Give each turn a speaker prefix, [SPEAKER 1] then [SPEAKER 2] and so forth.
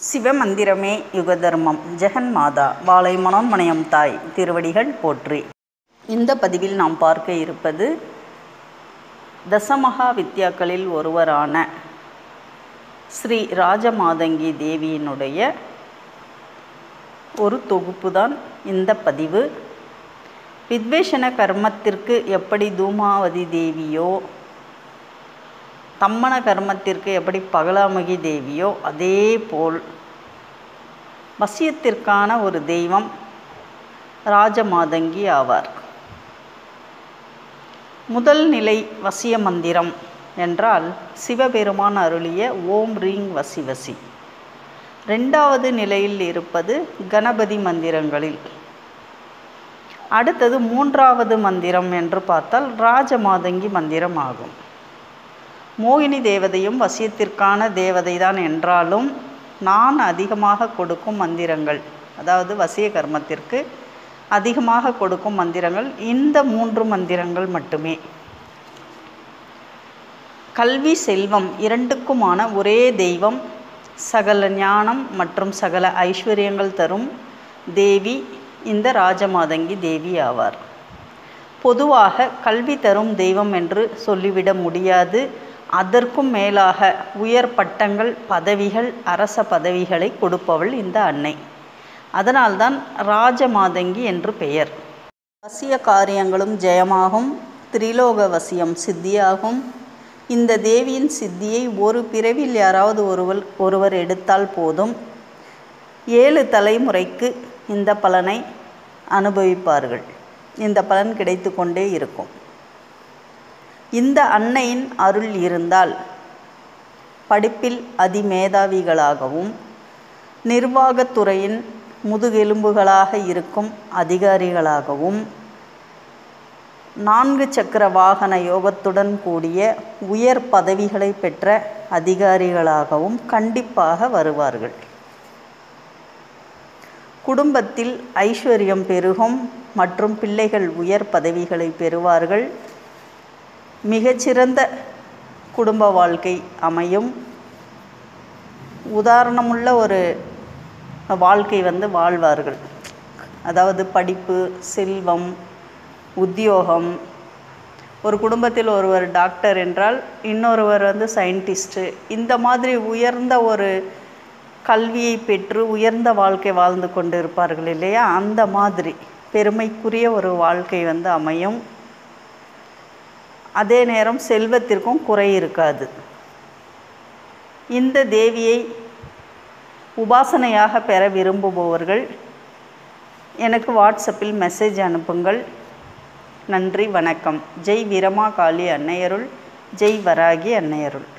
[SPEAKER 1] சிவமந்திரமே யுகதர்மம் ஜெகன் மாதா வாழை மனோன்மணியம் தாய் திருவடிகள் போற்றி இந்த பதிவில் நாம் பார்க்க இருப்பது தசமகா வித்யாக்களில் ஒருவரான ஸ்ரீ ராஜமாதங்கி தேவியினுடைய ஒரு தொகுப்பு தான் இந்த பதிவு வித்வேஷண கர்மத்திற்கு எப்படி தூமாவதி தேவியோ தம்மன கர்மத்திற்கு எப்படி பகலாமுகி தேவியோ அதே போல் வசியத்திற்கான ஒரு தெய்வம் ராஜமாதங்கி ஆவார் முதல் நிலை வசிய மந்திரம் என்றால் சிவபெருமான் அருளிய ஓம் ரீங் வசி வசி ரெண்டாவது நிலையில் இருப்பது கணபதி மந்திரங்களில் அடுத்தது மூன்றாவது மந்திரம் என்று பார்த்தால் ராஜமாதங்கி மந்திரம் ஆகும் மோகினி தேவதையும் வசியத்திற்கான தேவதை தான் என்றாலும் நான் அதிகமாக கொடுக்கும் மந்திரங்கள் அதாவது வசிய கர்மத்திற்கு அதிகமாக கொடுக்கும் மந்திரங்கள் இந்த மூன்று மந்திரங்கள் மட்டுமே கல்வி செல்வம் இரண்டுக்குமான ஒரே தெய்வம் சகல ஞானம் மற்றும் சகல ஐஸ்வர்யங்கள் தரும் தேவி இந்த ராஜமாதங்கி தேவி ஆவார் பொதுவாக கல்வி தரும் தெய்வம் என்று சொல்லிவிட முடியாது அதற்கும் மேலாக உயர் பட்டங்கள் பதவிகள் அரச பதவிகளை கொடுப்பவள் இந்த அன்னை அதனால்தான் ராஜமாதங்கி என்று பெயர் வசிய காரியங்களும் ஜெயமாகும் திரிலோக வசியம் சித்தியாகும் இந்த தேவியின் சித்தியை ஒரு பிறவில் யாராவது ஒருவர் ஒருவர் எடுத்தால் போதும் ஏழு தலைமுறைக்கு இந்த பலனை அனுபவிப்பார்கள் இந்த பலன் கிடைத்து கொண்டே இருக்கும் இந்த அன்னையின் அருள் இருந்தால் படிப்பில் அதிமேதாவிகளாகவும் நிர்வாகத்துறையின் முதுகெலும்புகளாக இருக்கும் அதிகாரிகளாகவும் நான்கு சக்கர வாகன யோகத்துடன் கூடிய உயர் பதவிகளை பெற்ற அதிகாரிகளாகவும் கண்டிப்பாக வருவார்கள் குடும்பத்தில் ஐஸ்வர்யம் பெருகும் மற்றும் பிள்ளைகள் உயர் பதவிகளை பெறுவார்கள் மிகச்சிறந்த குடும்ப வாழ்க்கை அமையும் உதாரணமுள்ள ஒரு வாழ்க்கை வந்து வாழ்வார்கள் அதாவது படிப்பு செல்வம் உத்தியோகம் ஒரு குடும்பத்தில் ஒருவர் டாக்டர் என்றால் இன்னொருவர் வந்து சயின்டிஸ்ட்டு இந்த மாதிரி உயர்ந்த ஒரு கல்வியை பெற்று உயர்ந்த வாழ்க்கை வாழ்ந்து கொண்டு இருப்பார்கள் இல்லையா அந்த மாதிரி பெருமைக்குரிய ஒரு வாழ்க்கை வந்து அமையும் அதே நேரம் செல்வத்திற்கும் குறை இருக்காது இந்த தேவியை உபாசனையாக பெற விரும்புபவர்கள் எனக்கு வாட்ஸ்அப்பில் மெசேஜ் அனுப்புங்கள் நன்றி வணக்கம் ஜெய் வீரமா காளி அன்னையருள் ஜெய் வராகி அன்னையருள்